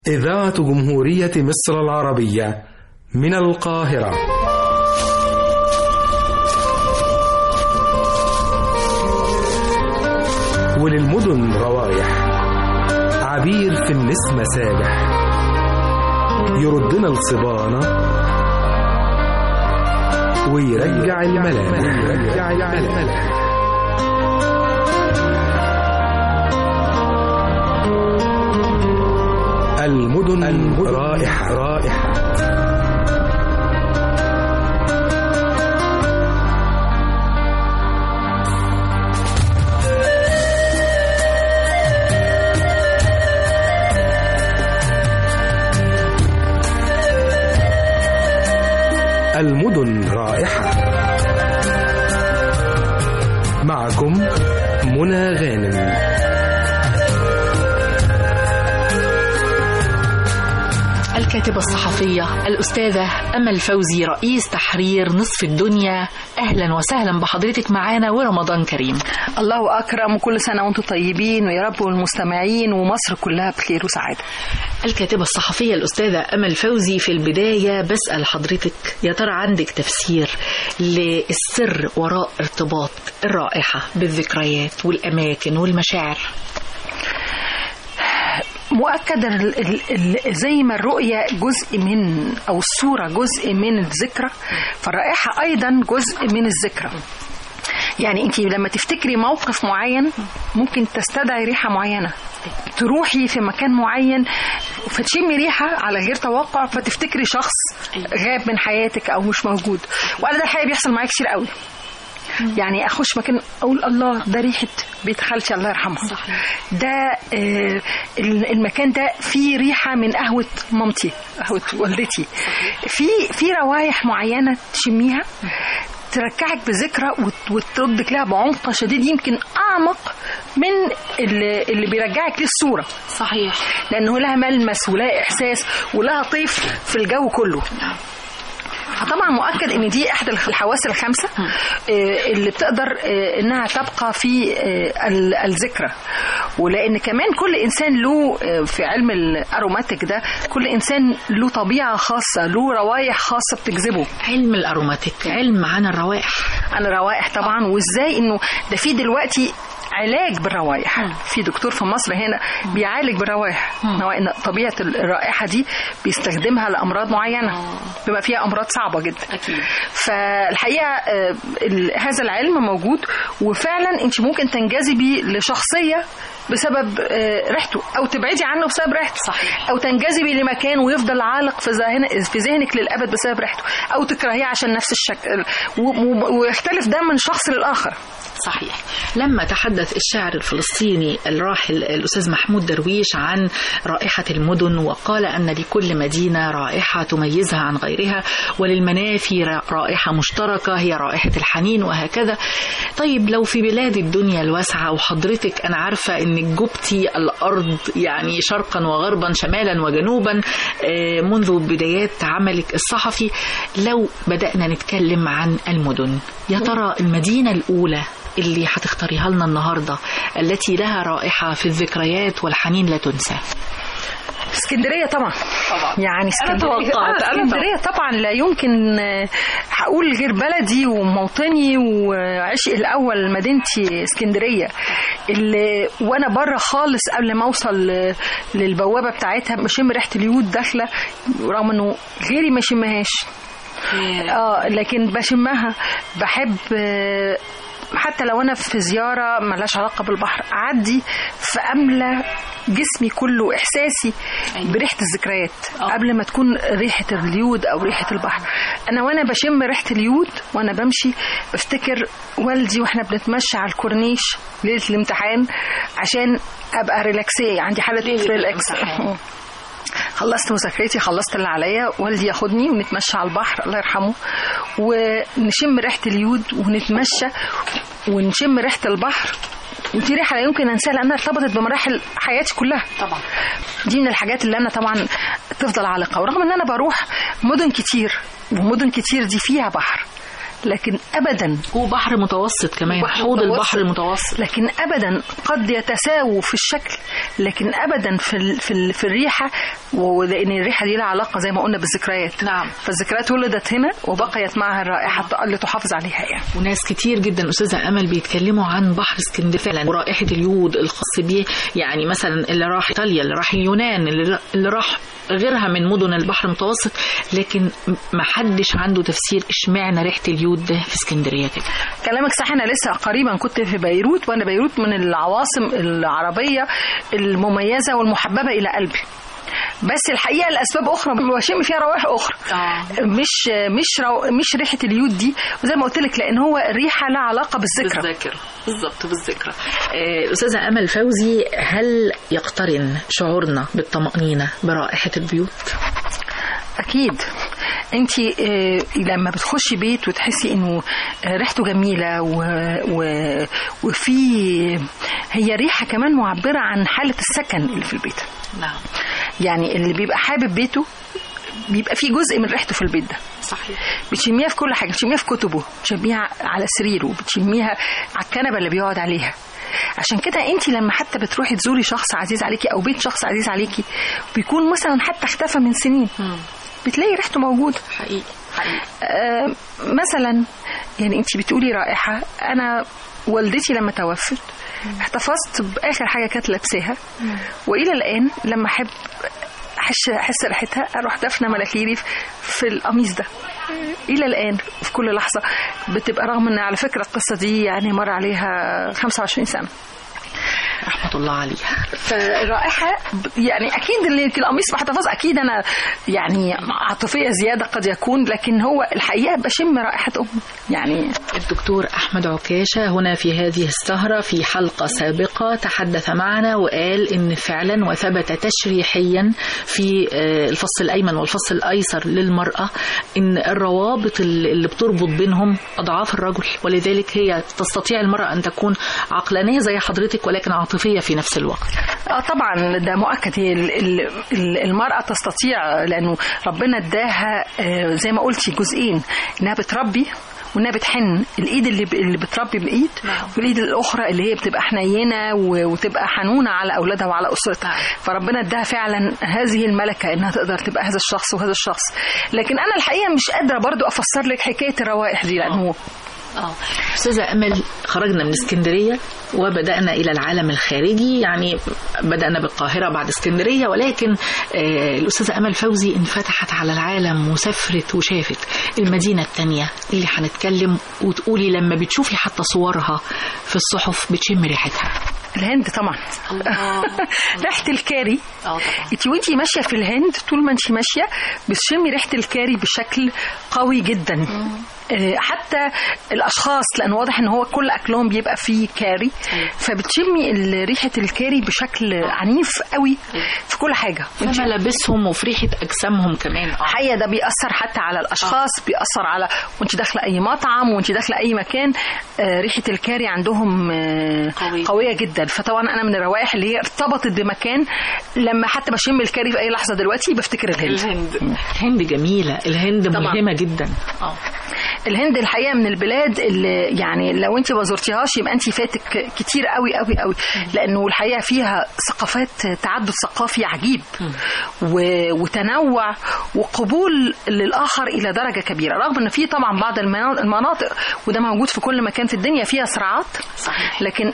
إذاعة جمهورية مصر العربية من القاهرة وللمدن روايح عبير في النسمة سابح يردنا الصبانة ويرجع الملامح ويرجع الملامح المدن, المدن رائحة رائحة المدن رائحة معكم منى غانم الكاتبة الصحفية الأستاذة أمل فوزي رئيس تحرير نصف الدنيا أهلا وسهلا بحضرتك معانا ورمضان كريم الله أكرم وكل سنة وأنتم طيبين ويا رب والمستمعين ومصر كلها بخير وسعادة الكاتبة الصحفية الأستاذة أمل فوزي في البداية بسأل حضرتك يا ترى عندك تفسير للسر وراء ارتباط الرائحة بالذكريات والأماكن والمشاعر مؤكد ال ال ال زي ما الرؤية جزء من أو الصورة جزء من الذكرى فالرائحة أيضا جزء من الذكرى يعني انت لما تفتكري موقف معين ممكن تستدعي ريحه معينه تروحي في مكان معين فتشمي ريحه على غير توقع فتفتكري شخص غاب من حياتك او مش موجود وانا ده الحقيقه بيحصل معايا كتير قوي يعني اخش مكان اقول الله ده ريحه بيت خالتي الله يرحمها صحيح. ده آه المكان ده فيه ريحه من قهوه مامتي قهوه والدتي في في روايح معينه تشميها تركعك بذكرى وت- وتردك لها بعمق شديد يمكن اعمق من اللي, اللي بيرجعك للصوره صحيح لانه لها ملمس ولها احساس ولها طيف في الجو كله طبعا مؤكد ان دي احدى الحواس الخمسه آه، اللي بتقدر آه، انها تبقى في آه، ال- الذكرى ولان كمان كل انسان له آه، في علم الاروماتيك ده كل انسان له طبيعه خاصه له روايح خاصه بتجذبه علم الأروماتيك علم عن الروائح عن الروائح طبعا وازاي انه ده في دلوقتي علاج بالروائح في دكتور في مصر هنا بيعالج بالروائح هو ان طبيعه الرائحه دي بيستخدمها لامراض معينه بما فيها امراض صعبه جدا أكيد فالحقيقه آه، ال- هذا العلم موجود وفعلا انت ممكن تنجذبي لشخصيه بسبب آه، ريحته او تبعدي عنه بسبب ريحته صحيح. او تنجذبي لمكان ويفضل عالق في ذهن في ذهنك للابد بسبب ريحته او تكرهيه عشان نفس الشكل و- و- ويختلف ده من شخص للاخر صحيح لما تحدث الشاعر الفلسطيني الراحل الأستاذ محمود درويش عن رائحة المدن وقال أن لكل مدينة رائحة تميزها عن غيرها وللمنافي را- رائحة مشتركة هي رائحة الحنين وهكذا طيب لو في بلاد الدنيا الواسعة وحضرتك أنا عارفة أنك جبتي الأرض يعني شرقا وغربا شمالا وجنوبا آه، منذ بدايات عملك الصحفي لو بدأنا نتكلم عن المدن يا ترى المدينة الأولى اللي هتختاريها لنا النهارده التي لها رائحه في الذكريات والحنين لا تنسى اسكندريه طبعا طبعا. يعني اسكندريه توقعت، آه، أنا اسكندريه طبعا لا يمكن آه، هقول غير بلدي وموطني وعشق الاول مدينتي اسكندريه اللي وانا بره خالص قبل ما اوصل ل- للبوابه بتاعتها بشم ريحه اليود داخله رغم انه غيري ما يشمهاش اه لكن بشمها بحب آه، حتى لو انا في زياره ملهاش علاقه بالبحر اعدي فاملى جسمي كله احساسي بريحه الذكريات آه. قبل ما تكون ريحه اليود او ريحه البحر انا وانا بشم ريحه اليود وانا بمشي بفتكر والدي واحنا بنتمشى على الكورنيش ليله الامتحان عشان ابقى ريلاكسيه عندي حاله ليلة ريلاكس الامتحان. خلصت مذاكرتي خلصت اللي عليا والدي ياخدني ونتمشى على البحر الله يرحمه ونشم ريحه اليود ونتمشى ونشم ريحه البحر ودي ريحه لا يمكن انساها لانها ارتبطت بمراحل حياتي كلها طبعا دي من الحاجات اللي انا طبعا تفضل عالقه ورغم ان انا بروح مدن كتير ومدن كتير دي فيها بحر لكن ابدا وبحر متوسط كمان وبحر حوض متوسط. البحر المتوسط لكن ابدا قد يتساووا في الشكل لكن ابدا في ال في, ال في الريحه ولان الريحه دي لها علاقه زي ما قلنا بالذكريات نعم. فالذكريات ولدت هنا وبقيت معها الرائحه اللي تحافظ عليها يعني وناس كتير جدا استاذه امل بيتكلموا عن بحر اسكندريه فعلا ورائحه اليود الخاص بيه يعني مثلا اللي راح ايطاليا اللي راح اليونان اللي اللي راح غيرها من مدن البحر المتوسط لكن ما حدش عنده تفسير اشمعنى ريحه اليود ده في اسكندريه كده كلامك صح انا لسه قريبا كنت في بيروت وانا بيروت من العواصم العربيه المميزه والمحببه الى قلبي بس الحقيقه لاسباب اخرى بشم فيها روائح اخرى آه. مش مش رو مش ريحه اليود دي وزي ما قلت لك لان هو الريحه لها علاقه بالذكرى بالذاكره بالظبط بالذكرى آه، الاستاذه امل فوزي هل يقترن شعورنا بالطمانينه برائحه البيوت اكيد انت لما بتخشي بيت وتحسي انه آه، ريحته جميله و... و... وفي هي ريحه كمان معبره عن حاله السكن اللي في البيت نعم يعني اللي بيبقى حابب بيته بيبقى فيه جزء من ريحته في البيت ده صحيح بتشميها في كل حاجه بتشميها في كتبه بتشميها على سريره بتشميها على الكنبه اللي بيقعد عليها عشان كده انت لما حتى بتروحي تزوري شخص عزيز عليكي او بيت شخص عزيز عليكي بيكون مثلا حتى اختفى من سنين بتلاقي ريحته موجوده حقيقي حقيقي آه مثلا يعني انت بتقولي رائحه انا والدتي لما توفت احتفظت باخر حاجه كانت لابساها والى الان لما احب احس احس ريحتها اروح دافنه مناخيري في- في القميص ده الى الان في كل لحظه بتبقى رغم ان على فكره القصه دي يعني مر عليها 25 سنه رحمه الله عليها فالرائحه ب- يعني اكيد اللي في القميص محتفظ اكيد انا يعني عاطفيه زياده قد يكون لكن هو الحقيقه بشم رائحه امي يعني الدكتور أحمد عكاشة هنا في هذه السهرة في حلقة سابقة تحدث معنا وقال إن فعلا وثبت تشريحيا في آه، الفص الأيمن والفص الأيسر للمرأة إن الروابط اللي اللي بتربط بينهم أضعاف الرجل ولذلك هي تستطيع المرأة أن تكون عقلانية زي حضرتك ولكن عاطفية في نفس الوقت اه طبعا ده مؤكد هي ال- ال- ال- المرأة تستطيع لأنه ربنا اداها آه، زي ما قلتي جزئين إنها بتربي وانها بتحن الايد اللي ب- اللي بتربي بالايد والايد الاخرى اللي هي بتبقى حنينه و- وتبقى حنونه على اولادها وعلى اسرتها نعم. فربنا اداها فعلا هذه الملكه انها تقدر تبقى هذا الشخص وهذا الشخص لكن انا الحقيقه مش قادره برضو افسر لك حكايه الروائح دي لانه اه استاذه امل خرجنا من اسكندريه وبدانا الى العالم الخارجي يعني بدانا بالقاهره بعد اسكندريه ولكن آه الاستاذه امل فوزي انفتحت على العالم وسافرت وشافت المدينه الثانيه اللي هنتكلم وتقولي لما بتشوفي حتى صورها في الصحف بتشم ريحتها الهند طبعا الله. ريحه الكاري اه طبعا انت وانتي ماشيه في الهند طول ما انت ماشيه بتشمي ريحه الكاري بشكل قوي جدا آه، حتى الاشخاص لان واضح ان هو كل اكلهم بيبقى فيه كاري فبتشمي ال- ريحه الكاري بشكل عنيف قوي في كل حاجه في ملابسهم وفي ريحه اجسامهم كمان اه حقيقة ده بيأثر حتى على الأشخاص بيأثر على وانت داخلة أي مطعم وانت داخلة أي مكان آه، ريحة الكاري عندهم آه، قوية. قوية جدا فطبعا أنا من الروائح اللي هي ارتبطت بمكان لما حتى بشم الكاري في أي لحظة دلوقتي بفتكر الهند الهند الهند جميله الهند طبعا. ملهمه جدا اه الهند الحقيقه من البلاد اللي يعني لو انت ما زرتيهاش يبقى انت فاتك كتير قوي قوي قوي لانه الحقيقه فيها ثقافات تعدد ثقافي عجيب و- وتنوع وقبول للاخر الى درجه كبيره رغم ان في طبعا بعض المنا- المناطق وده موجود في كل مكان في الدنيا فيها صراعات صحيح لكن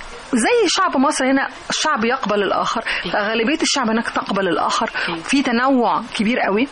زي شعب مصر هنا الشعب يقبل الاخر فغالبيه الشعب هناك تقبل الاخر في تنوع كبير قوي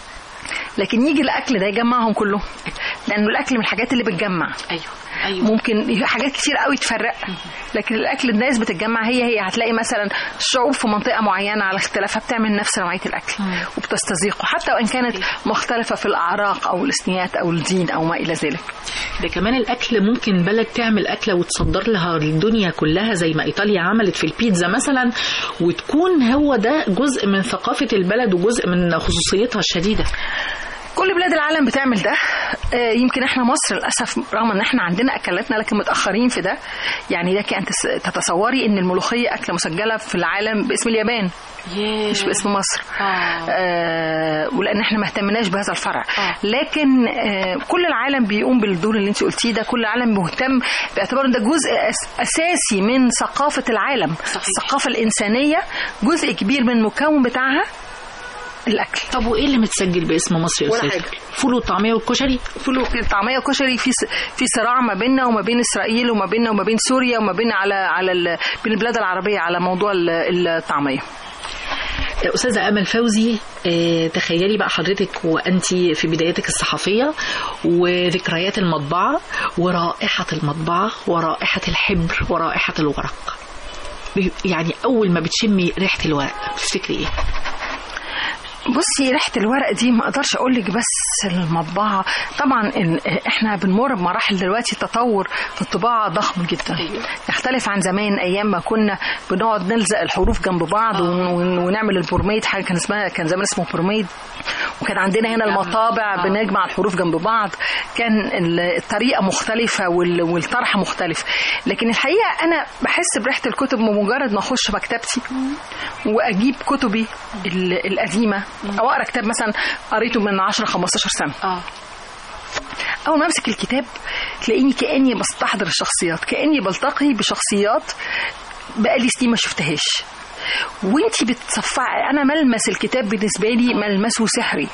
لكن يجي الاكل ده يجمعهم كلهم لانه الاكل من الحاجات اللي بتجمع ايوه ايوه ممكن حاجات كتير قوي تفرق لكن الاكل الناس بتتجمع هي هي هتلاقي مثلا الشعوب في منطقه معينه على اختلافها بتعمل نفس نوعيه الاكل وبتستذيقه حتى وان كانت مختلفه في الاعراق او الاسنيات او الدين او ما الى ذلك ده كمان الاكل ممكن بلد تعمل اكله وتصدر لها الدنيا كلها زي ما ايطاليا عملت في البيتزا مثلا وتكون هو ده جزء من ثقافه البلد وجزء من خصوصيتها الشديده كل بلاد العالم بتعمل ده آه، يمكن احنا مصر للاسف رغم ان احنا عندنا اكلاتنا لكن متاخرين في ده يعني لك ان تس- تتصوري ان الملوخيه اكله مسجله في العالم باسم اليابان مش باسم مصر آه. آه ولان احنا ما اهتمناش بهذا الفرع آه. لكن آه كل العالم بيقوم بالدور اللي انت قلتيه ده كل العالم مهتم باعتبار ان ده جزء أس اساسي من ثقافه العالم صحيح. الثقافه الانسانيه جزء كبير من المكون بتاعها الاكل طب وايه اللي متسجل باسم مصر يا ولا استاذ حاجة. فول والطعميه والكشري فول الطعميه وكشري في س- في صراع ما بيننا وما بين اسرائيل وما بيننا وما بين سوريا وما بين على على ال- بين البلاد العربيه على موضوع ال- الطعميه أستاذة أمل فوزي آه، تخيلي بقى حضرتك وأنت في بداياتك الصحفية وذكريات المطبعة ورائحة المطبعة ورائحة الحبر ورائحة الورق ب- يعني أول ما بتشمي ريحة الورق بتفتكري إيه؟ بصي ريحه الورق دي ما اقدرش اقول لك بس المطبعه طبعا ال- احنا بنمر بمراحل دلوقتي تطور في الطباعه ضخم جدا أيوة. يختلف عن زمان ايام ما كنا بنقعد نلزق الحروف جنب بعض ون- ون- ونعمل البورميد حاجه كان اسمها كان زمان اسمه بورميد وكان عندنا هنا المطابع آه. بنجمع الحروف جنب بعض كان ال- الطريقه مختلفه وال- والطرح مختلف لكن الحقيقه انا بحس بريحه الكتب بمجرد ما اخش مكتبتي واجيب كتبي ال- القديمه او اقرا كتاب مثلا قريته من 10 15 سنه آه اول ما امسك الكتاب تلاقيني كاني بستحضر الشخصيات كاني بلتقي بشخصيات بقالي سنين ما شفتهاش وانتي بتصفعي انا ملمس الكتاب بالنسبه لي ملمسه سحري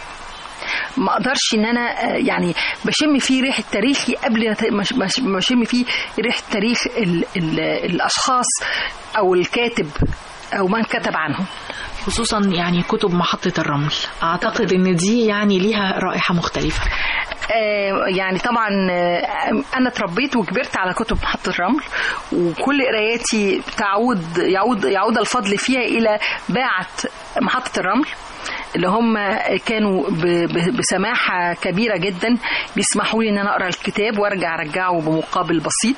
ما اقدرش ان انا آه، يعني بشم فيه ريحه تاريخي قبل ما ت- ما ش- ما بشم فيه ريحه تاريخ ال ال الاشخاص او الكاتب او من كتب عنهم خصوصا يعني كتب محطة الرمل أعتقد إن دي يعني ليها رائحة مختلفة آه، يعني طبعا آه، انا اتربيت وكبرت على كتب محطة الرمل وكل قراياتي تعود يعود يعود الفضل فيها الى باعة محطة الرمل اللي هم كانوا ب- ب- بسماحة كبيرة جدا بيسمحوا لي ان انا اقرا الكتاب وارجع ارجعه بمقابل بسيط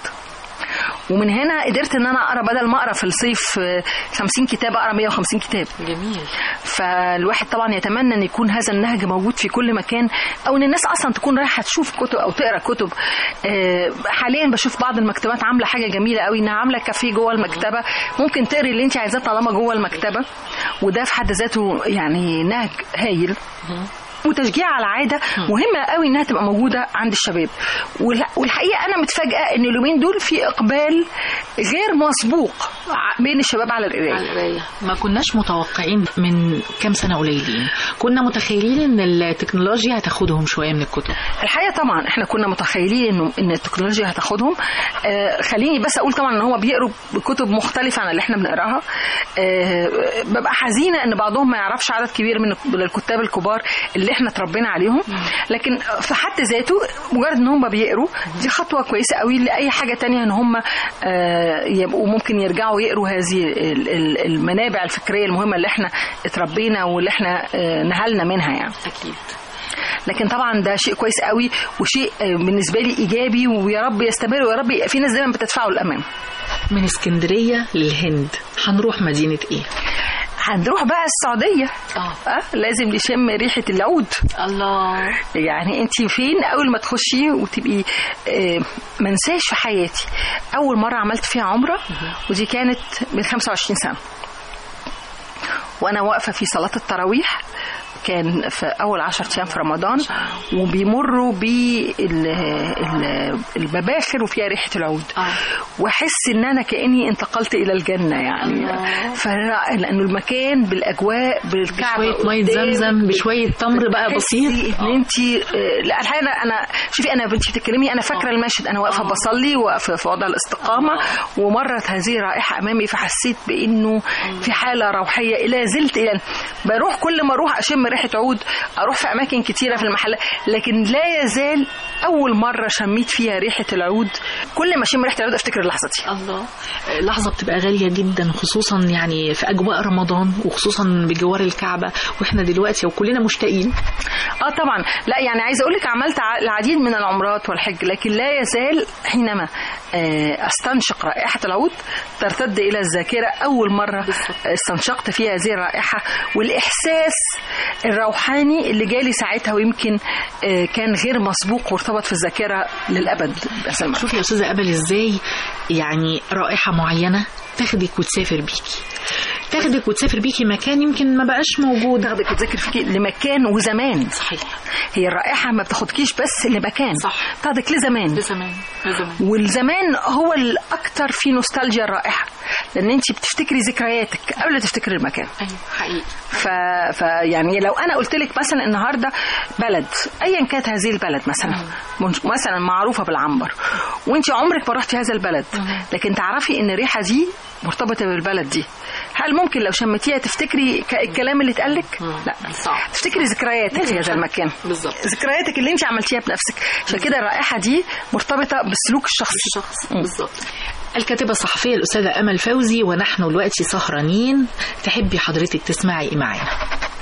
ومن هنا قدرت ان انا اقرا بدل ما اقرا في الصيف آه، 50 كتاب اقرا 150 كتاب جميل فالواحد طبعا يتمنى ان يكون هذا النهج موجود في كل مكان او ان الناس اصلا تكون رايحه تشوف كتب او تقرا كتب آه، حاليا بشوف بعض المكتبات عامله حاجه جميله قوي انها عامله كافيه جوه المكتبه ممكن تقري اللي انت عايزاه طالما جوه المكتبه وده في حد ذاته يعني نهج هايل وتشجيع على عاده مهمه قوي انها تبقى موجوده عند الشباب والح- والحقيقه انا متفاجئه ان اليومين دول في اقبال غير مسبوق ع- بين الشباب على القرايه القراية ما كناش متوقعين من كام سنة قليلين كنا متخيلين ان التكنولوجيا هتاخدهم شوية من الكتب الحقيقه طبعا احنا كنا متخيلين انه ان التكنولوجيا هتاخدهم آه خليني بس اقول طبعا ان هو بيقروا بكتب مختلفه عن اللي احنا بنقراها آه ببقى حزينه ان بعضهم ما يعرفش عدد كبير من من الكتاب الكبار اللي احنا اتربينا عليهم لكن في حد ذاته مجرد ان هم بيقروا دي خطوه كويسه قوي لاي حاجه تانية ان هم آه يبقوا ممكن يرجعوا يقروا هذه ال- ال- المنابع الفكريه المهمه اللي احنا اتربينا واللي احنا آه نهلنا منها يعني أكيد لكن طبعا ده شيء كويس قوي وشيء آه، بالنسبه لي ايجابي ويا رب يستمر ويا رب يبقى في ناس دايما بتدفعه للامام من اسكندرية للهند هنروح مدينة ايه؟ هنروح بقى السعوديه اه أه؟ لازم نشم ريحه العود الله يعني انت فين اول ما تخشي وتبقي آه، منساش في حياتي اول مره عملت فيها عمره ودي كانت من 25 سنه وانا واقفه في صلاه التراويح كان في اول 10 ايام في رمضان وبيمروا بالمباخر وفيها ريحه العود اه واحس ان انا كاني انتقلت الى الجنه يعني الله. فرائع لانه المكان بالاجواء بالكعبه بشوية مية قدامك، زمزم بشوية تمر بقى بسيط تحسي ان انت لا الحقيقه انا انا شوفي انا بنتي بتتكلمي انا فاكره المشهد انا واقفه بصلي واقفه في وضع الاستقامه ومرت هذه الرائحه امامي فحسيت بانه في حاله روحيه لا زلت الى بروح كل ما اروح اشم ريحه عود اروح في اماكن كتيره في المحلات لكن لا يزال اول مره شميت فيها ريحه العود كل ما اشم ريحه العود افتكر اللحظه دي الله لحظة بتبقى غالية جدا خصوصا يعني في أجواء رمضان وخصوصا بجوار الكعبة وإحنا دلوقتي وكلنا مشتاقين اه طبعا لا يعني عايزه اقول لك عملت ع- العديد من العمرات والحج لكن لا يزال حينما آه، استنشق رائحه العود ترتد الى الذاكره اول مره استنشقت فيها هذه الرائحه والاحساس الروحاني اللي جالي ساعتها ويمكن آه، كان غير مسبوق وارتبط في الذاكره للابد بس المعنى. شوفي يا أستاذة أمل إزاي يعني رائحة معينة تاخدك وتسافر بيكي تاخدك وتسافر بيكي مكان يمكن ما بقاش موجود تاخدك وتذاكر فيكي لمكان وزمان صحيح هي الرائحه ما بتاخدكيش بس لمكان صح. تاخدك لزمان لزمان لزمان والزمان هو الاكثر في نوستالجيا الرائحه لان انت بتفتكري ذكرياتك قبل ما تفتكري المكان ايوه حقيقي ف... فيعني لو انا قلت لك مثلا النهارده بلد ايا كانت هذه البلد مثلا منش- مثلا معروفه بالعنبر وانت عمرك ما رحتي هذا البلد لكن تعرفي ان الريحه دي مرتبطه بالبلد دي هل ممكن لو شمتيها تفتكري ك- الكلام اللي اتقال لك؟ لا صح تفتكري ذكرياتك في هذا المكان بالظبط ذكرياتك اللي انت عملتيها بنفسك عشان كده الرائحه دي مرتبطه بالسلوك الشخصي الشخص بالظبط الكاتبة الصحفية الأستاذة أمل فوزي ونحن دلوقتي سهرانين تحبي حضرتك تسمعي إيه معانا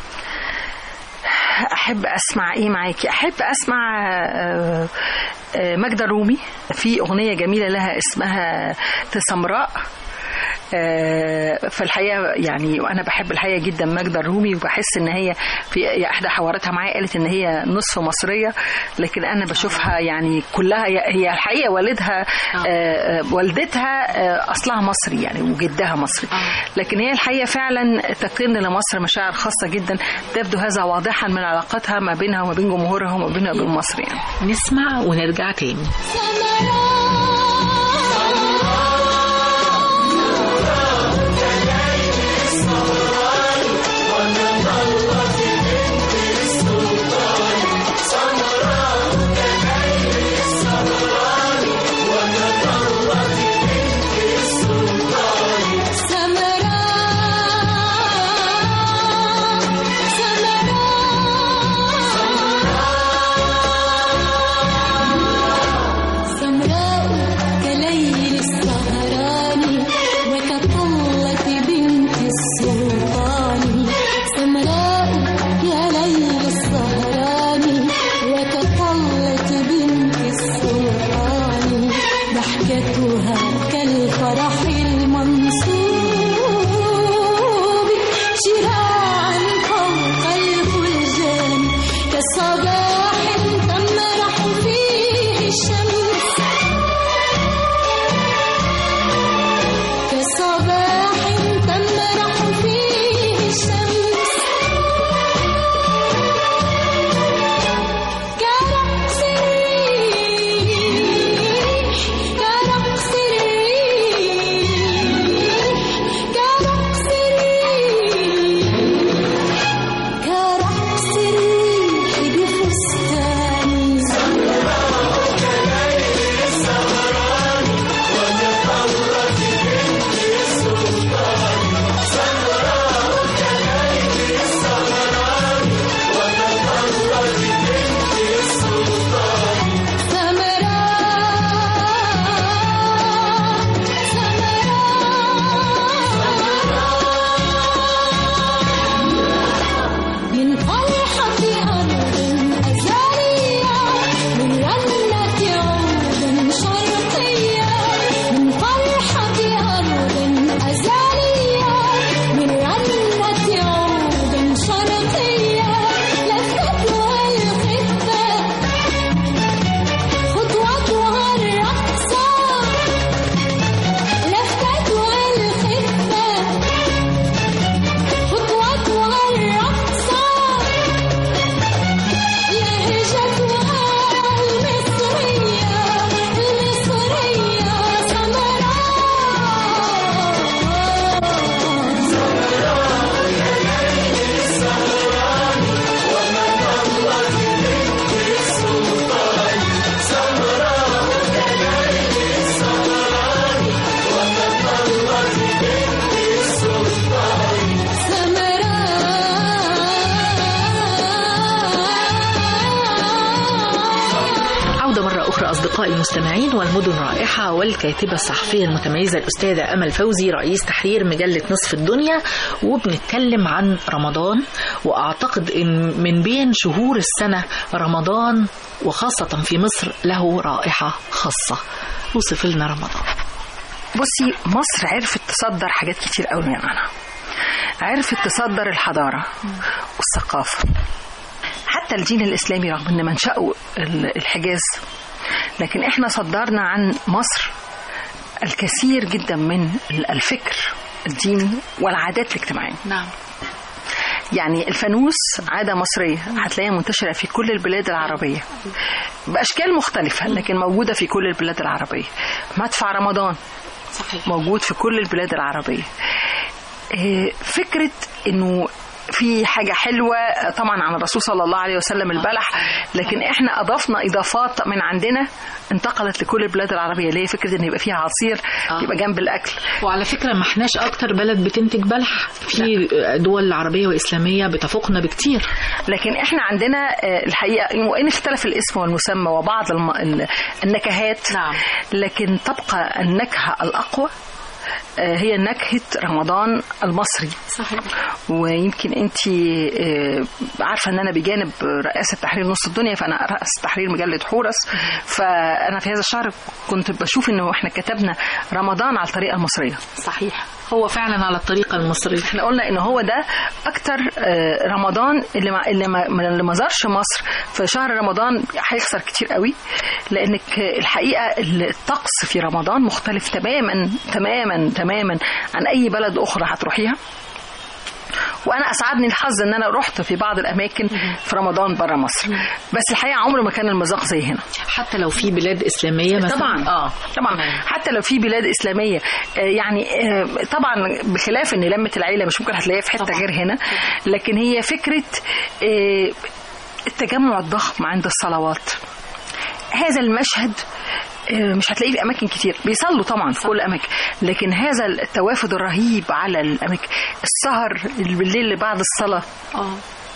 احب اسمع ايه معاكي احب اسمع آه، آه، ماجدة الرومي في اغنيه جميله لها اسمها تسمراء آه، فالحقيقه يعني وانا بحب الحقيقه جدا ماجدة الرومي وبحس ان هي في احدى حواراتها معايا قالت ان هي نصف مصريه لكن انا بشوفها يعني كلها هي هي الحقيقه والدها آه، آه، والدتها آه، اصلها مصري يعني وجدها مصري لكن هي الحقيقه فعلا تقن لمصر مشاعر خاصه جدا تبدو هذا واضحا من علاقتها ما بينها وما بين جمهورها وما بينها وبين مصر يعني نسمع ونرجع تاني سمراء كليل السهران وكطلة بنت السلطان سمراء يا ليل السهران وكطلة بنت السلطان ضحكتها كالفرح المنصوب شراعا فوق الفلجان كصباح تمرح فيه الشمس كصباح تمرح فيه الشمس كرقص الريح كرقص الريح كرقص الريح كرقص الريح بفستان سمراء سمراء من طلحة أرض أزارية من رنة عود شرقية من طلحة أرض أزارية من رنة عود شرقية لفتها الخفة خطوتها الرقصة لفتها الخفة خطوتها الرقصة لهجتها المصرية المصرية سمراء سمراء عودة مرة أخرى أصدقائي المستمعين والمدن رائحة والكاتبة الصحفية المتميزة الأستاذة أمل فوزي رئيس تحرير مجلة نصف الدنيا وبنتكلم عن رمضان وأعتقد إن من بين شهور السنة رمضان وخاصة في مصر له رائحة خاصة وصف لنا رمضان بصي مصر عرفت تصدر حاجات كتير قوي من عنها عرفت تصدر الحضارة والثقافة حتى الدين الإسلامي رغم أن منشأه ال- الحجاز لكن إحنا صدرنا عن مصر الكثير جدا من ال- الفكر الديني والعادات الاجتماعية نعم يعني الفانوس عادة مصرية هتلاقيها منتشرة في كل البلاد العربية بأشكال مختلفة لكن موجودة في كل البلاد العربية مدفع رمضان صحيح موجود في كل البلاد العربية إيه، فكرة انه في حاجة حلوة طبعا عن الرسول صلى الله عليه وسلم البلح لكن احنا اضفنا اضافات من عندنا انتقلت لكل البلاد العربية اللي هي فكرة ان يبقى فيها عصير آه. يبقى جنب الاكل وعلى فكرة ما احناش أكتر بلد بتنتج بلح في دول عربية وإسلامية بتفوقنا بكتير لكن احنا عندنا آه، الحقيقه وان اختلف الاسم والمسمى وبعض الم... ال- النكهات نعم. لكن تبقى النكهه الاقوى آه، هي نكهه رمضان المصري صحيح ويمكن انت عارفه ان انا بجانب رئاسه تحرير نص الدنيا فانا رئاسه تحرير مجله حورس فانا في هذا الشهر كنت بشوف انه احنا كتبنا رمضان على الطريقه المصريه صحيح هو فعلا على الطريقة المصرية احنا قلنا ان هو ده اكتر آه، رمضان اللي ما اللي ما, ما- اللي ما زارش مصر في شهر رمضان هيخسر كتير قوي لانك الحقيقه الطقس في رمضان مختلف تماما تماما تماما عن اي بلد اخرى هتروحيها وانا اسعدني الحظ ان انا رحت في بعض الاماكن في رمضان بره مصر بس الحقيقه عمره ما كان المذاق زي هنا حتى لو في بلاد إسلامية مثلا طبعا اه طبعا حتى لو في بلاد اسلاميه آه، يعني آه، طبعا بخلاف ان لمه العيله مش ممكن هتلاقيها في حته طبعاً. غير هنا لكن هي فكره آه، التجمع الضخم عند الصلوات هذا المشهد آه، مش هتلاقيه في اماكن كتير بيصلوا طبعا في كل الاماكن لكن هذا التوافد الرهيب على الاماكن السهر اللي بالليل اللي بعد الصلاه اه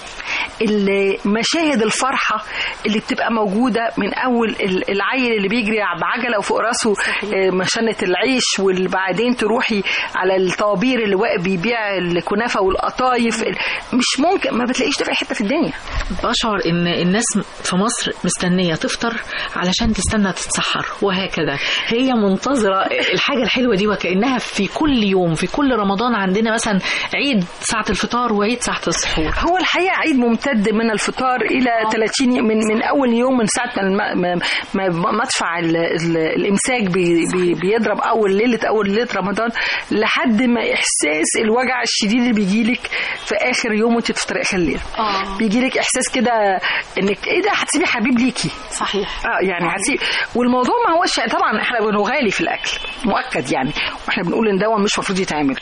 ال- مشاهد الفرحة اللي بتبقى موجودة من أول ال- العيل اللي بيجري بعجلة وفوق راسه آه، مشنة العيش وبعدين تروحي على الطوابير اللي واقف بيبيع الكنافة والقطايف ال- مش ممكن ما بتلاقيش ده في أي حتة في الدنيا بشعر ان الناس في مصر مستنيه تفطر علشان تستنى تتسحر وهكذا هي منتظره الحاجه الحلوه دي وكانها في كل يوم في كل رمضان عندنا مثلا عيد ساعه الفطار وعيد ساعه السحور هو الحقيقة عيد ممتد من الفطار إلى 30 من من أول يوم من ساعة ما الم- ما- ما مدفع ال- ال- الإمساك بي بي بيضرب أول ليلة أول ليلة رمضان لحد ما إحساس الوجع الشديد اللي بيجيلك في آخر يوم وأنت بتفطري آخر الليل اه بيجيلك إحساس كده إنك إيه ده هتسيبي حبيب ليكي صحيح اه يعني هتسيب والموضوع ما هوش طبعا احنا بنغالي في الاكل مؤكد يعني واحنا بنقول ان ده مش المفروض يتعمل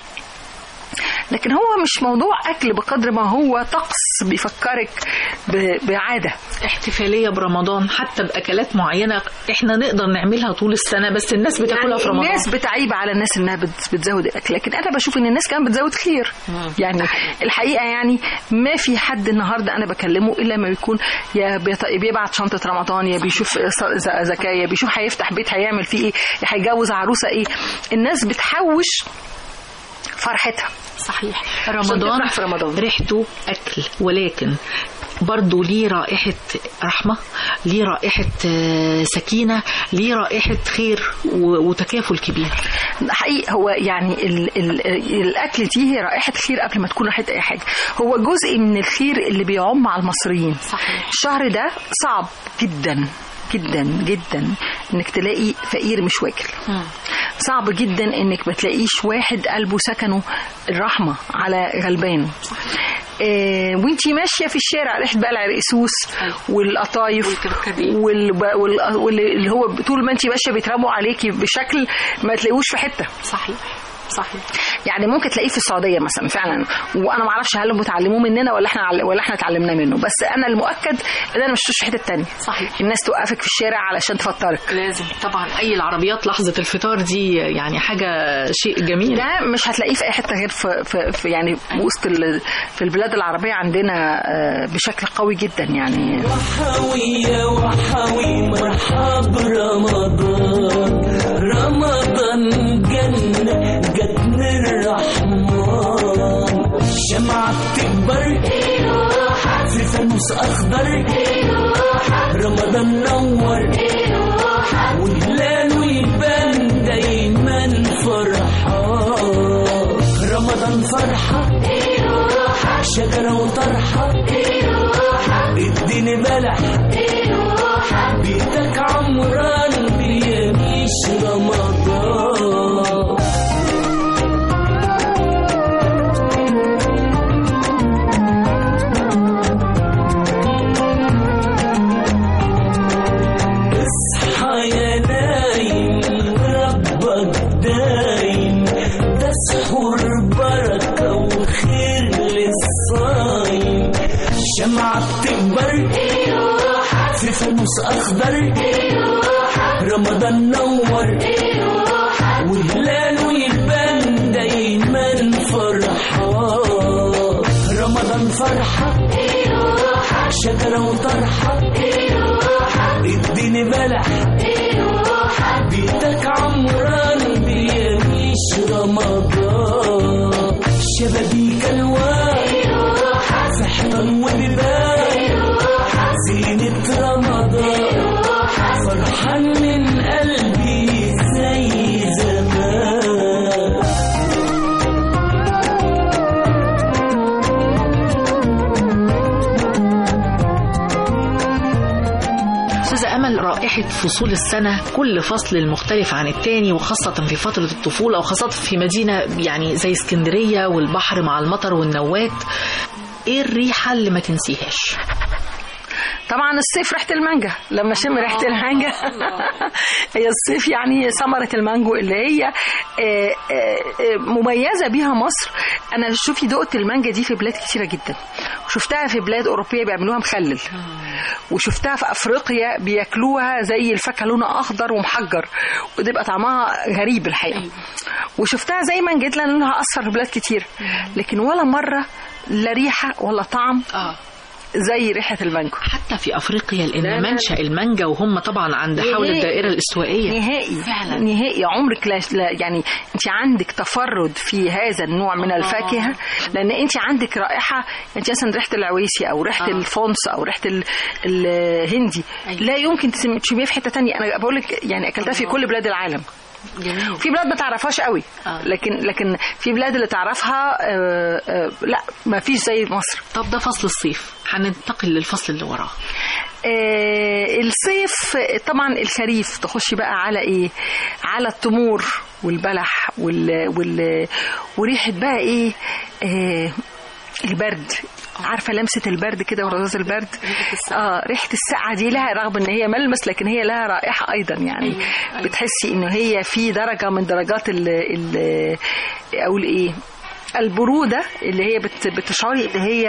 لكن هو مش موضوع اكل بقدر ما هو طقس بيفكرك ب- بعاده احتفاليه برمضان حتى باكلات معينه احنا نقدر نعملها طول السنه بس الناس بتاكلها في رمضان الناس بتعيب على الناس انها بت- بتزود الاكل لكن انا بشوف ان الناس كمان بتزود خير يعني الحقيقه يعني ما في حد النهارده انا بكلمه الا ما بيكون يا بيط- بيبعت شنطه رمضان يا بيشوف ص- ز- زكاه يا بيشوف هيفتح بيت هيعمل فيه ايه يا هيجوز عروسه ايه الناس بتحوش فرحتها صحيح عشان رمضان تفرح في رمضان. ريحته اكل ولكن برضه ليه رائحة رحمة ليه رائحة آه، سكينة ليه رائحة خير و- وتكافل كبير حقيقي هو يعني ال ال الاكل دي هي رائحه خير قبل ما تكون رائحه اي حاجه هو جزء من الخير اللي بيعم على المصريين صحيح. الشهر ده صعب جدا جدا جدا انك تلاقي فقير مش واكل صعب جدا انك ما تلاقيش واحد قلبه سكنه الرحمه على غلبان آه وانتي ماشيه في الشارع ريحه بقى العرقسوس والقطايف والكركديه. وال- وال- واللي هو طول ما انتي ماشيه بيترموا عليكي بشكل ما تلاقيهوش في حته صحيح صحيح يعني ممكن تلاقيه في السعوديه مثلا فعلا وانا ما اعرفش هل هم اتعلموه مننا ولا احنا عل- ولا احنا اتعلمناه منه بس انا المؤكد ان انا مش شفتوش في حته تانية صحيح. الناس توقفك في الشارع علشان تفطرك لازم طبعا اي العربيات لحظة الفطار دي يعني حاجة شيء جميل ده مش هتلاقيه في اي حته غير في, في, في يعني وسط ال- في البلاد العربيه عندنا آه، بشكل قوي جدا يعني وحوية وحوي مرحب رمضان رمضان جنة جت من الرحمن شمعة بتكبر في فانوس أخضر رمضان نور وهلاله يبان دايما فرحان رمضان فرحة شجرة وطرحة اديني بلح بيتك عمران بيميش رمضان الشمعة بتكبر في فانوس أخضر رمضان نور وهلاله يبان دايما فرحان رمضان فرحة شجرة وطرحة اديني بلح بيتك عمران بيعيش رمضان شبابيك الوان في حيطان وبيبان زينة رمضان فرحان من قلبي زي زمان أستاذة أمل رائحة فصول السنة كل فصل المختلف عن التاني وخاصة في فترة الطفولة وخاصة في مدينة يعني زي اسكندرية والبحر مع المطر والنوات ايه الريحة اللي ما تنسيهاش طبعا الصيف ريحه المانجا لما اشم ريحه المانجا هي الصيف يعني ثمره المانجو اللي هي آه، آه، آه، مميزه بيها مصر انا شوفي دقت المانجا دي في بلاد كتيره جدا وشفتها في بلاد اوروبيه بيعملوها مخلل وشفتها في افريقيا بياكلوها زي الفاكهه لونها اخضر ومحجر وتبقى طعمها غريب الحقيقه وشفتها زي ما جيت لونها اصفر في بلاد كتير لكن ولا مره لا ريحه ولا طعم اه زي ريحه المانجو حتى في افريقيا لا، لان لا. منشا المانجا وهم طبعا عند حول نهائي. الدائره الاستوائيه نهائي فعلا. نهائي عمرك لا, لا يعني انت عندك تفرد في هذا النوع من الله. الفاكهه لان انت عندك رائحه انت مثلا ريحه العويسي او ريحه آه. الفونس او ريحه ال- الهندي أيوة. لا يمكن تسم- تشميها في حته تانية انا بقول لك يعني اكلتها في الله. كل بلاد العالم جميل في بلاد ما تعرفهاش قوي آه. لكن لكن في بلاد اللي تعرفها آه، آه، لا ما فيش زي مصر طب ده فصل الصيف هننتقل للفصل اللي وراه آه، الصيف طبعا الخريف تخشي بقى على ايه على التمور والبلح وال, وال وريحه بقى ايه آه البرد عارفه لمسه البرد كده ورذاذ البرد اه ريحه السقعه دي لها رغم ان هي ملمس لكن هي لها رائحه ايضا يعني بتحسي انه هي في درجه من درجات ال ال اقول ايه البروده اللي هي بت بتشعري ان هي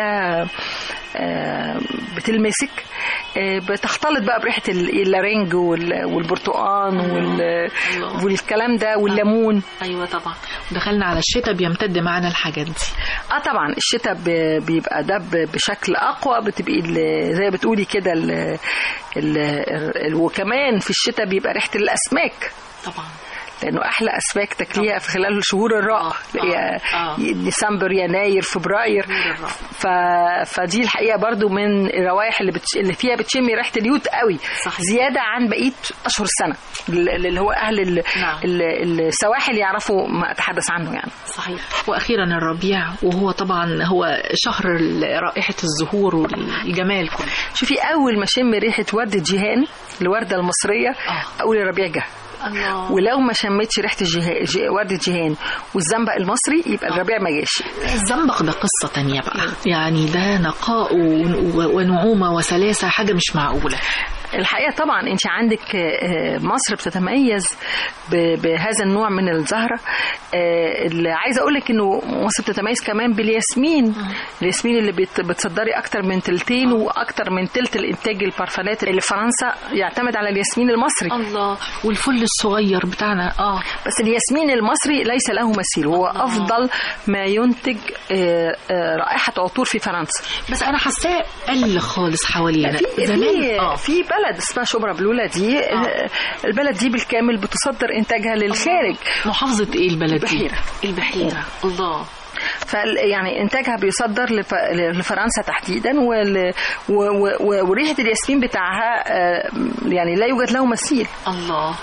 آه، بتلمسك آه، بتختلط بقى بريحه ال- اللارنج وال- والبرتقان وال- الله. والكلام ده والليمون ايوه طبعا دخلنا على الشتاء بيمتد معنا الحاجات دي اه طبعا الشتاء ب- بيبقى ده ب- بشكل اقوى بتبقي ال- زي ما بتقولي كده ال- ال- ال- وكمان في الشتاء بيبقى ريحه الاسماك طبعا لانه احلى اسماك تاكليها في خلال شهور الرأى آه، اللي هي آه. ديسمبر يناير فبراير ف... فدي الحقيقه برضو من الروائح اللي, بتش... اللي فيها بتشمي ريحه اليود قوي صحيح. زياده عن بقيه اشهر السنه اللي اللي هو اهل ال... نعم. ال- السواحل يعرفوا ما اتحدث عنه يعني صحيح واخيرا الربيع وهو طبعا هو شهر ال- رائحه الزهور والجمال كله شوفي اول ما اشم ريحه ورده جيهان الورده المصريه آه. اقول الربيع جه الله ولو ما شميتش ريحه الجه... ج... ورده جيهان والزنبق المصري يبقى الربيع ما جاش الزنبق ده قصة تانية بقى يعني ده نقاء و- ونعومة وسلاسة حاجة مش معقولة الحقيقه طبعا انت عندك آه، مصر بتتميز ب- بهذا النوع من الزهره آه، اللي عايزه اقول لك انه مصر بتتميز كمان بالياسمين الياسمين اللي بت- بتصدري اكتر من تلتين واكتر من تلت الانتاج البارفانات اللي فرنسا يعتمد على الياسمين المصري الله والفل الصغير بتاعنا اه بس الياسمين المصري ليس له مثيل هو افضل ما ينتج آه، آه، رائحه عطور في فرنسا بس انا حاساه قل خالص حوالينا في زمان في, اه في بلد اسمها شبرا بلوله دي آه. البلد دي بالكامل بتصدر انتاجها للخارج محافظة ايه البلد دي؟ البحيرة. البحيرة الله ف يعني انتاجها بيصدر لف... لفرنسا تحديدا وال... و... و... و... وريحه الياسمين بتاعها آه، يعني لا يوجد له مثيل الله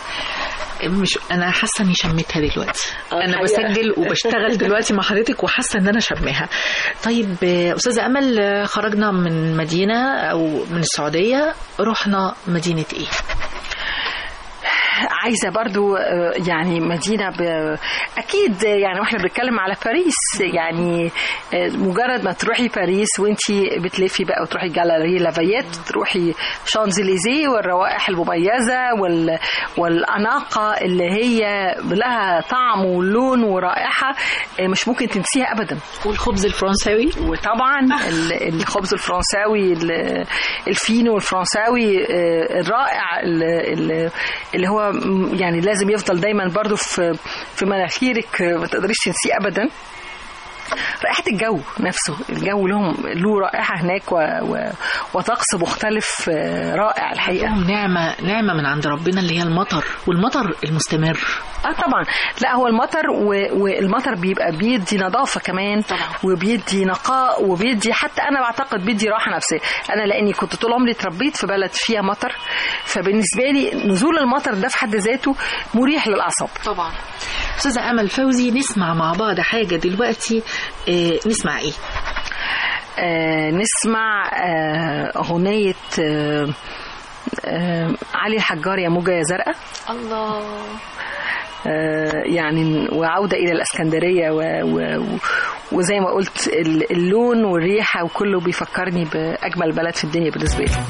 مش انا حاسه اني شميتها دلوقتي انا الحقيقة. بسجل وبشتغل دلوقتي مع حضرتك وحاسه ان انا شماها طيب آه، استاذه امل آه، خرجنا من مدينه او من السعوديه رحنا مدينه ايه عايزه برضو آه، يعني مدينه ب... اكيد يعني واحنا بنتكلم على باريس يعني آه، مجرد ما تروحي باريس وانتي بتلفي بقى وتروحي جاليري لافايت تروحي شانزليزيه والروائح المميزه وال... والاناقه اللي هي لها طعم ولون ورائحه آه، مش ممكن تنسيها ابدا والخبز الفرنساوي وطبعا ال- الخبز الفرنساوي ال- الفينو الفرنساوي آه، الرائع ال- ال- اللي هو م- يعني لازم يفضل دايما برضو في في مناخيرك آه، ما تقدريش تنسيه ابدا رائحة الجو نفسه الجو لهم له رائحة هناك و... و... وطقس مختلف آه، رائع الحقيقة لهم نعمة نعمة من عند ربنا اللي هي المطر والمطر المستمر اه طبعا لا هو المطر و... والمطر بيبقى بيدي نظافه كمان طبعا. وبيدي نقاء وبيدي حتى انا بعتقد بيدي راحه نفسيه انا لاني كنت طول عمري اتربيت في بلد فيها مطر فبالنسبه لي نزول المطر ده في حد ذاته مريح للاعصاب طبعا استاذة امل فوزي نسمع مع بعض حاجة دلوقتي آه نسمع ايه آه نسمع آه اغنيه آه آه علي الحجار يا موجه يا زرقاء الله آه، يعني وعودة إلى الإسكندرية و و وزي ما قلت ال- اللون والريحة وكله بيفكرني بأجمل بلد في الدنيا بالنسبة لي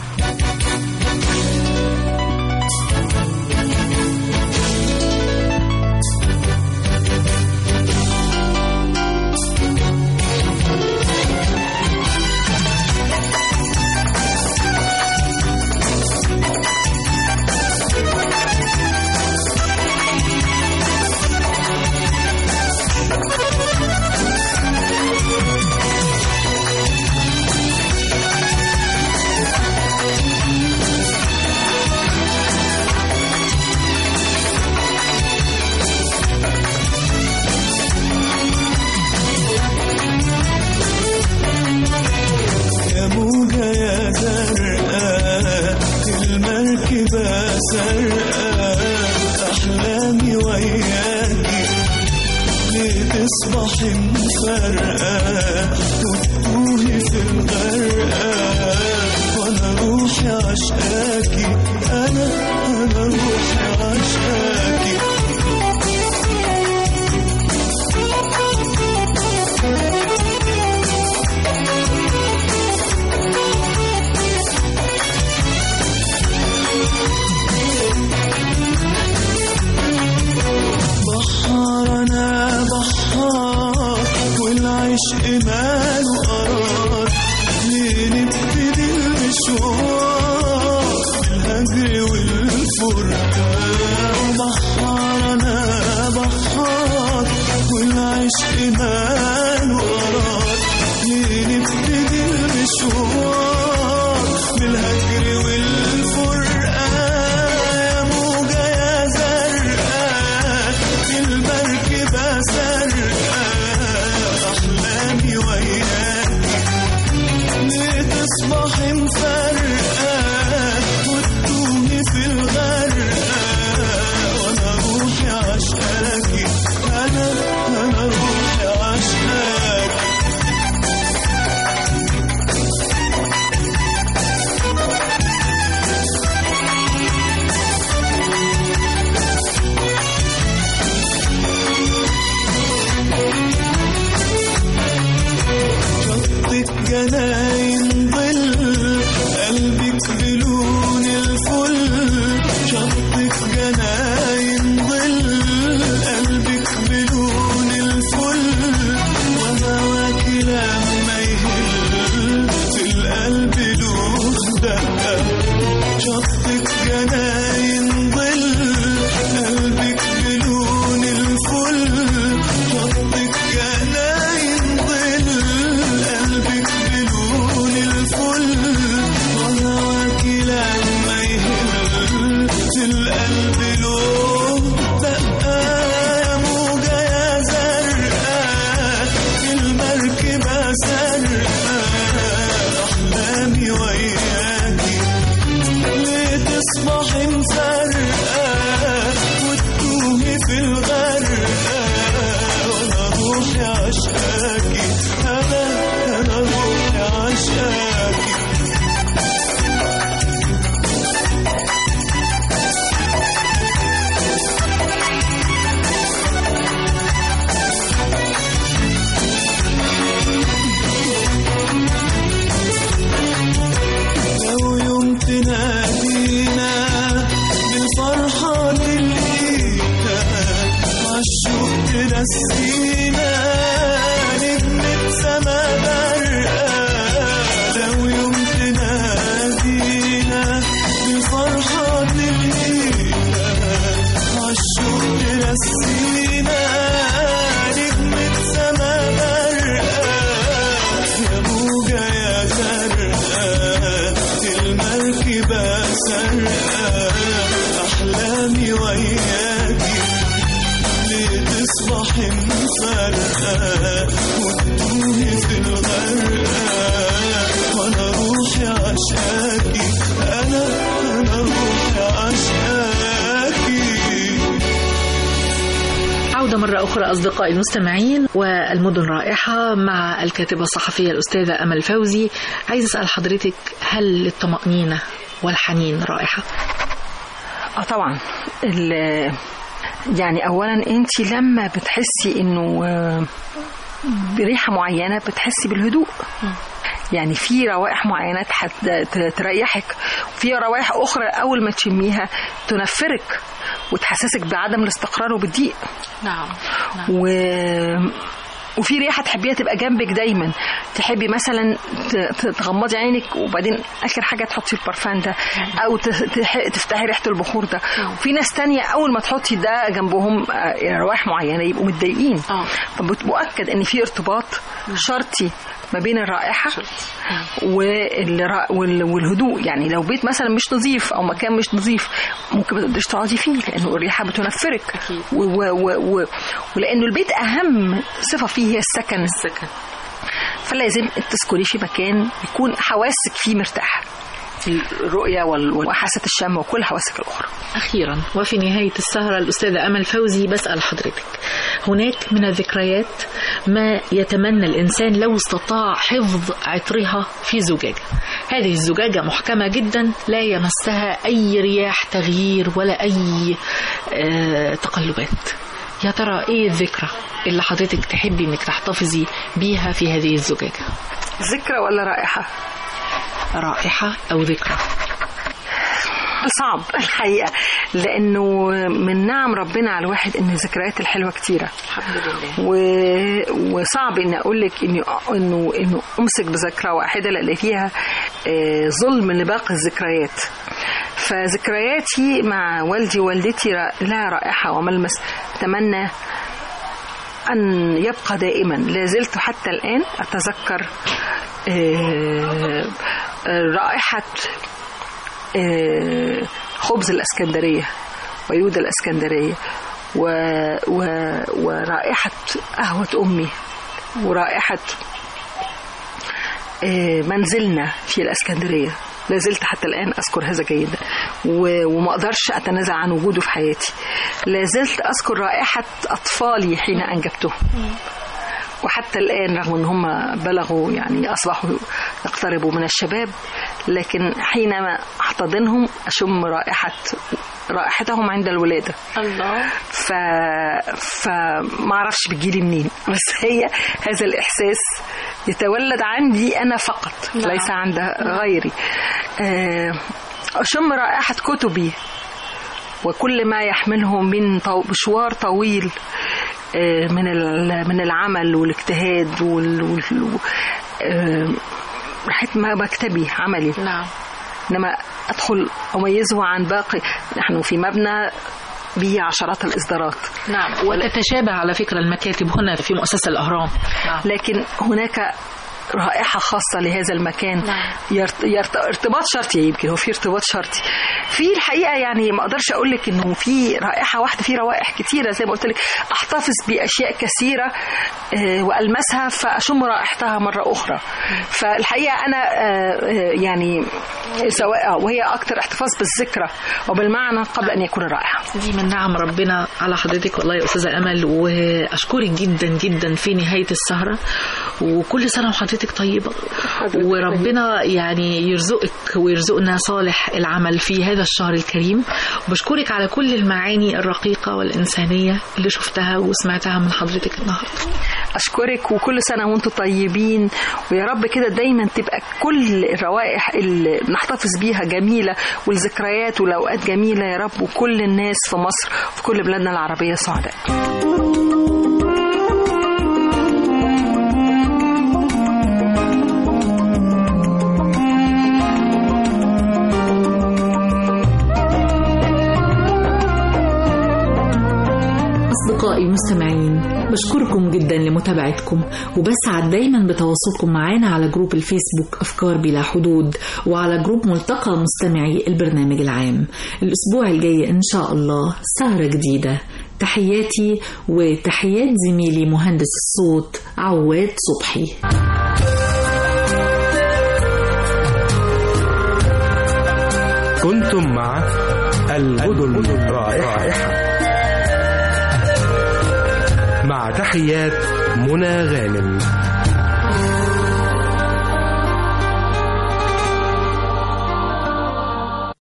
يا موجة يا زرقاء المركبة سرقاء أحلامي وياكي ليه تصبحي مفرقة وتتوهي في الغرقة وأنا روحي عشقاكي أنا أنا روحي عشقاكي بحار انا بحار والعشق ماله قرار ليه نبتدي المشوار بالهجر والفرقان بحار انا بحار والعشق ماله قرار ليه نبتدي المشوار بالهجر والفرقان يا موجة يا زرقاء المركبة سرقاء أحلامي وياكي ليه تصبحي مفرقة وتتوهي في الغرقة وأنا روحي عشقاكي أنا أنا روحي عشقاكي شطك جناين ظل قلبك بلون الفل شطك تبقى سرقة أحلامي وياكي ليه تصبحي مفرقة وتتوهي في الغرقة وأنا روحي عشاكي أنا أنا روحي عشاكي عودة مرة أخرى أصدقائي المستمعين والمدن رائحة مع الكاتبة الصحفية الأستاذة أمل فوزي عايز أسأل حضرتك هل الطمأنينة والحنين رائحة؟ اه طبعا ال- يعني اولا انت لما بتحسي انه آه، بريحه معينه بتحسي بالهدوء يعني في روائح معينه تحت- ت- تريحك وفي روائح اخرى اول ما تشميها تنفرك وتحسسك بعدم الاستقرار وبالضيق نعم و... وفي ريحه تحبيها تبقى جنبك دايما تحبي مثلا ت- ت- تغمضي عينك وبعدين اخر حاجه تحطي البرفان ده او ت- تح- تفتحي ريحه البخور ده وفي ناس تانية اول ما تحطي ده جنبهم آه، روائح معينه يبقوا متضايقين آه. فمؤكد ان في ارتباط شرطي ما بين الرائحه والرا- وال- والهدوء يعني لو بيت مثلا مش نظيف او مكان مش نظيف ممكن ما تقدريش تقعدي فيه لانه الريحه بتنفرك أكيد. و و و و ولانه البيت اهم صفه فيه هي السكن السكن فلازم تسكني في مكان يكون حواسك فيه مرتاحه الرؤيه وال- وحاسه الشم وكل حواسك الاخرى أخيرا وفي نهاية السهرة الأستاذة أمل فوزي بسأل حضرتك هناك من الذكريات ما يتمنى الإنسان لو استطاع حفظ عطرها في زجاجة هذه الزجاجة محكمة جدا لا يمسها أي رياح تغيير ولا أي آه تقلبات يا ترى ايه الذكرى اللي حضرتك تحبي انك تحتفظي بيها في هذه الزجاجة ذكرى ولا رائحه رائحة او ذكرى صعب الحقيقه لانه من نعم ربنا على الواحد ان الذكريات الحلوه كتيره الحمد لله و... وصعب ان اقول لك اني انه انه امسك بذكرى واحده لان فيها آه، ظلم لباقي الذكريات فذكرياتي مع والدي ووالدتي را- لها رائحه وملمس اتمنى أن يبقى دائما لا زلت حتى الآن أتذكر آه، آه، رائحة آه، خبز الاسكندريه ويود الاسكندريه و... و... ورائحه قهوه امي ورائحه آه، منزلنا في الاسكندريه لا زلت حتى الان اذكر هذا جيدا و... وما اقدرش اتنازل عن وجوده في حياتي لا زلت اذكر رائحه اطفالي حين انجبتهم وحتى الآن رغم أن هم بلغوا يعني أصبحوا يقتربوا من الشباب لكن حينما أحتضنهم أشم رائحة رائحتهم عند الولادة الله ف فما اعرفش بتجيلي منين بس هي هذا الاحساس يتولد عندي انا فقط نعم. ليس عند غيري آه، اشم رائحه كتبي وكل ما يحمله من طو- مشوار طويل آه، من ال- من العمل والاجتهاد وال وال- آه، ريحه ما- مكتبي عملي نعم انما ادخل اميزه عن باقي نحن في مبنى به عشرات الاصدارات نعم وتتشابه على فكرة المكاتب هنا في مؤسسة الأهرام نعم. لكن هناك رائحة خاصة لهذا المكان نعم. يرت... يرت... ارتباط شرطي يمكن هو في ارتباط شرطي في الحقيقة يعني ما اقدرش اقول لك انه في رائحة واحدة في روائح كتيرة زي ما قلت لك احتفظ باشياء كثيرة آه، والمسها فاشم رائحتها مرة اخرى فالحقيقة انا آه، آه، يعني سواء آه، وهي اكتر احتفاظ بالذكرى وبالمعنى قبل ان يكون الرائحة دي من نعم ربنا على حضرتك والله يا أستاذة أمل وأشكرك جدا جدا في نهاية السهرة وكل سنة وحضرتك طيبة وربنا يعني يرزقك ويرزقنا صالح العمل في هذا الشهر الكريم وبشكرك على كل المعاني الرقيقة والإنسانية اللي شفتها وسمعتها من حضرتك النهاردة اشكرك وكل سنه وانتم طيبين ويا رب كده دايما تبقى كل الروائح اللي نحتفظ بيها جميله والذكريات والاوقات جميله يا رب وكل الناس في مصر وفي كل بلادنا العربيه سعداء أصدقائي أصدقائي المستمعين بشكركم جدا لمتابعتكم وبسعد دايما بتواصلكم معانا على جروب الفيسبوك أفكار بلا حدود وعلى جروب ملتقى مستمعي البرنامج العام الأسبوع الجاي إن شاء الله سهرة جديدة تحياتي وتحيات زميلي مهندس الصوت عواد صبحي كنتم مع المدن رائحة مع تحيات منى غانم